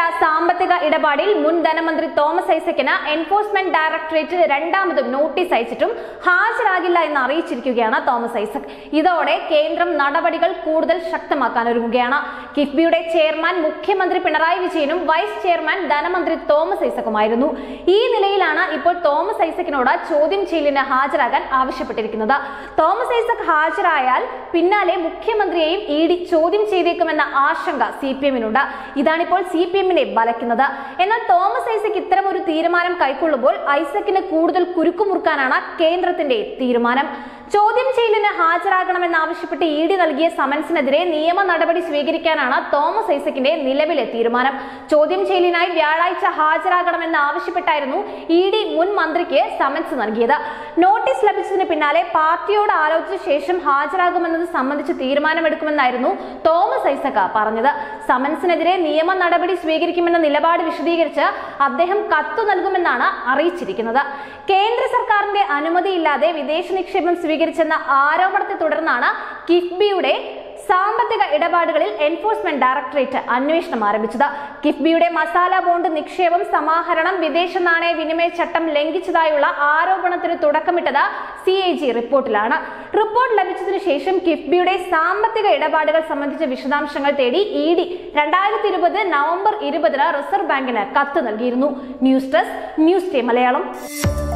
സാമ്പത്തിക ഇടപാടിൽ മുൻ ധനമന്ത്രി തോമസ് ഐസക്കിന് എൻഫോഴ്സ്മെന്റ് ഡയറക്ടറേറ്റ് രണ്ടാമതും നോട്ടീസ് അയച്ചിട്ടും ഹാജരാകില്ല എന്ന് അറിയിച്ചിരിക്കുകയാണ് തോമസ് ഐസക് ഇതോടെ കേന്ദ്രം നടപടികൾ കൂടുതൽ ശക്തമാക്കാൻ ഒരുങ്ങുകയാണ് കിഫ്ബിയുടെ ചെയർമാൻ മുഖ്യമന്ത്രി പിണറായി വിജയനും വൈസ് ചെയർമാൻ ധനമന്ത്രി തോമസ് ഐസക്കുമായിരുന്നു ഈ നിലയിലാണ് ഇപ്പോൾ തോമസ് ഐസക്കിനോട് ചോദ്യം ചെയ്യലിന് ഹാജരാകാൻ ആവശ്യപ്പെട്ടിരിക്കുന്നത് തോമസ് ഐസക് ഹാജരായാൽ പിന്നാലെ മുഖ്യമന്ത്രിയെയും ഇ ഡി ചോദ്യം ചെയ്തേക്കുമെന്ന ആശങ്ക സി പി എമ്മിനുണ്ട് ഇതാണിപ്പോൾ സി പി എമ്മിനെ ബലക്കുന്നത് എന്നാൽ തോമസ് ഐസക് ഇത്തരം ഒരു തീരുമാനം കൈക്കൊള്ളുമ്പോൾ ഐസക്കിന് കൂടുതൽ കുരുക്കുമുറുക്കാനാണ് കേന്ദ്രത്തിന്റെ തീരുമാനം ചോദ്യം ചെയ്യലിന് ഹാജരാകണമെന്നാവശ്യപ്പെട്ട് ഇ ഡി നൽകിയ സമൻസിനെതിരെ നിയമ നടപടി സ്വീകരിക്കാനാണ് തോമസ് ഐസക്കിന്റെ നിലവിലെ തീരുമാനം ചോദ്യം ചെയ്യലിനായി വ്യാഴാഴ്ച ഹാജരാകണമെന്ന് ആവശ്യപ്പെട്ടായിരുന്നു ഇ ഡി മുൻ മന്ത്രിക്ക് സമൻസ് നൽകിയത് നോട്ടീസ് ലഭിച്ചതിന് പിന്നാലെ പാർട്ടിയോട് ആലോചിച്ച ശേഷം ഹാജരാകുമെന്നത് സംബന്ധിച്ച് തീരുമാനമെടുക്കുമെന്നായിരുന്നു തോമസ് ഐസക് പറഞ്ഞത് സമൻസിനെതിരെ നിയമ നടപടി സ്വീകരിക്കുമെന്ന നിലപാട് വിശദീകരിച്ച് അദ്ദേഹം കത്തു നൽകുമെന്നാണ് അറിയിച്ചിരിക്കുന്നത് കേന്ദ്ര സർക്കാരിന്റെ അനുമതിയില്ലാതെ വിദേശ നിക്ഷേപം സ്വീകരിച്ചെന്ന ആരോപണത്തെ തുടർന്നാണ് കിഫ്ബിയുടെ സാമ്പത്തിക ഇടപാടുകളിൽ എൻഫോഴ്സ്മെന്റ് ഡയറക്ടറേറ്റ് അന്വേഷണം ആരംഭിച്ചത് കിഫ്ബിയുടെ മസാല ബോണ്ട് നിക്ഷേപം സമാഹരണം വിദേശ നാണയ വിനിമയ ചട്ടം ലംഘിച്ചതായുള്ള ആരോപണത്തിന് തുടക്കമിട്ടത് സി എ ജി റിപ്പോർട്ടിലാണ് റിപ്പോർട്ട് ലഭിച്ചതിനു ശേഷം കിഫ്ബിയുടെ സാമ്പത്തിക ഇടപാടുകൾ സംബന്ധിച്ച വിശദാംശങ്ങൾ തേടി ഇ ഡി രണ്ടായിരത്തി ഇരുപത് നവംബർ ഇരുപതിന് റിസർവ് ബാങ്കിന് കത്ത് നൽകിയിരുന്നു news desk news day Malayalam